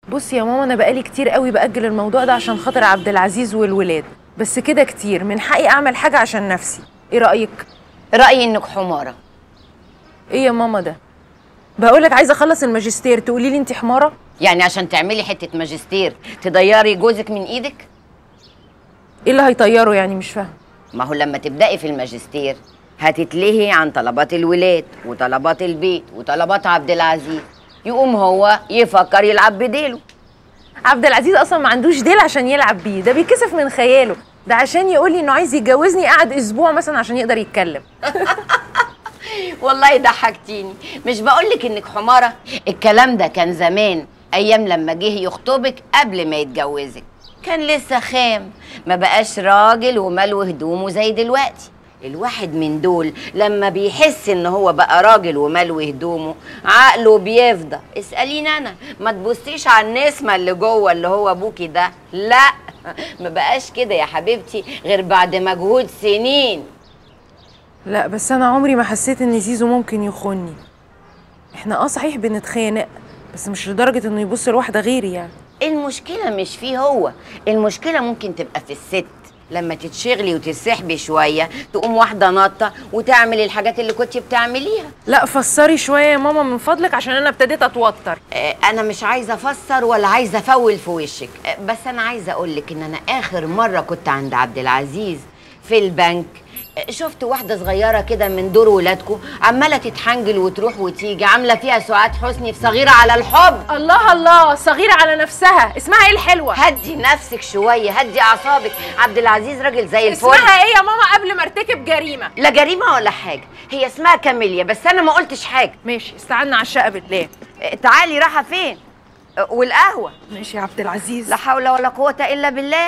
بصي يا ماما انا بقالي كتير قوي باجل الموضوع ده عشان خاطر عبد العزيز والولاد بس كده كتير من حقي اعمل حاجه عشان نفسي ايه رايك رايي انك حماره ايه يا ماما ده بقولك عايزه اخلص الماجستير تقولي لي انت حماره يعني عشان تعملي حته ماجستير تضيري جوزك من ايدك ايه اللي هيطيره يعني مش فاهم ما هو لما تبدأي في الماجستير هتتلهي عن طلبات الولاد وطلبات البيت وطلبات عبد العزيز يقوم هو يفكر يلعب بديله عبد العزيز اصلا ما عندوش ديل عشان يلعب بيه ده بيكسف من خياله ده عشان يقول لي انه عايز يتجوزني قعد اسبوع مثلا عشان يقدر يتكلم والله ضحكتيني مش بقولك انك حمارة الكلام ده كان زمان ايام لما جه يخطبك قبل ما يتجوزك كان لسه خام ما بقاش راجل وملو هدومه زي دلوقتي الواحد من دول لما بيحس ان هو بقى راجل وملو هدومه عقله بيفضى اساليني انا ما تبصيش على النسمه اللي جوه اللي هو ابوكي ده لا ما بقاش كده يا حبيبتي غير بعد مجهود سنين لا بس انا عمري ما حسيت ان زيزو ممكن يخوني احنا اه صحيح بنتخانق بس مش لدرجه انه يبص لواحده غيري يعني المشكلة مش فيه هو المشكلة ممكن تبقى في الست لما تتشغلي وتسحبي شوية تقوم واحدة نطة وتعمل الحاجات اللي كنتي بتعمليها لا فسري شويه يا ماما من فضلك عشان انا ابتديت اتوتر آه، أنا مش عايزة أفسر ولا عايزة أفول في وشك آه، بس أنا عايزة أقولك إن أنا آخر مرة كنت عند عبد العزيز في البنك آه، شفت واحدة صغيرة كده من دور ولادكم عمالة تتحنجل وتروح وتيجي عاملة فيها سعاد حسني في صغيرة على الحب الله الله صغيره على نفسها اسمها ايه الحلوه هدي نفسك شوية هدي أعصابك عبد العزيز راجل زي الفل اسمها ايه يا ماما قبل ما ارتكب جريمه لا جريمة ولا حاجة هي اسمها كاميليا بس أنا ما قلتش حاجة ماشي استعنا على الشقه بالله اه، تعالي رايحة فين اه، والقهوة ماشي يا عبد العزيز لا حول ولا قوة إلا بالله